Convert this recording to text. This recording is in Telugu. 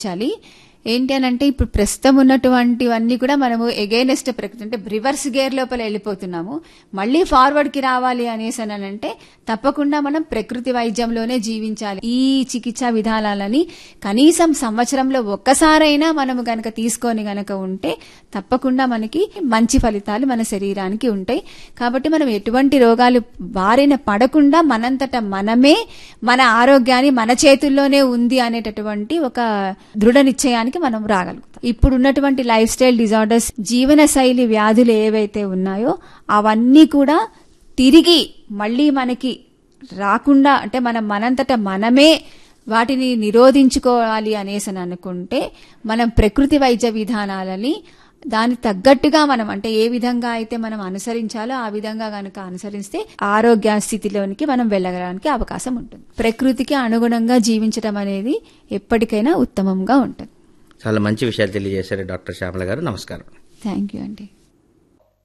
చాలి ఏంటి అని అంటే ఇప్పుడు ప్రస్తుతం ఉన్నటువంటివన్నీ కూడా మనము ఎగైనెస్ట్ ప్రకృతి అంటే రివర్స్ గేర్ లోపల వెళ్ళిపోతున్నాము మళ్ళీ ఫార్వర్డ్ కి రావాలి అనేసి అని అంటే తప్పకుండా మనం ప్రకృతి వైద్యంలోనే జీవించాలి ఈ చికిత్సా విధానాలని కనీసం సంవత్సరంలో ఒక్కసారైనా మనము గనక తీసుకొని గనక ఉంటే తప్పకుండా మనకి మంచి ఫలితాలు మన శరీరానికి ఉంటాయి కాబట్టి మనం ఎటువంటి రోగాలు బారిన పడకుండా మనంతట మనమే మన ఆరోగ్యాన్ని మన చేతుల్లోనే ఉంది అనేటటువంటి ఒక దృఢ నిశ్చయానికి మనం రాగలుగుతాం ఇప్పుడు ఉన్నటువంటి లైఫ్ స్టైల్ డిజార్డర్స్ జీవన శైలి వ్యాధులు ఏవైతే ఉన్నాయో అవన్నీ కూడా తిరిగి మళ్ళీ మనకి రాకుండా అంటే మనం మనంతట మనమే వాటిని నిరోధించుకోవాలి అనేసి అని అనుకుంటే మనం ప్రకృతి వైద్య విధానాలని దాని తగ్గట్టుగా మనం అంటే ఏ విధంగా అయితే మనం అనుసరించాలో ఆ విధంగా గనక అనుసరిస్తే ఆరోగ్య స్థితిలోనికి మనం వెళ్ళగడానికి అవకాశం ఉంటుంది ప్రకృతికి అనుగుణంగా జీవించడం అనేది ఎప్పటికైనా ఉత్తమంగా ఉంటుంది చాలా మంచి విషయాలు తెలియజేశారు డాక్టర్ శ్యామల గారు నమస్కారం థ్యాంక్ యూ అండి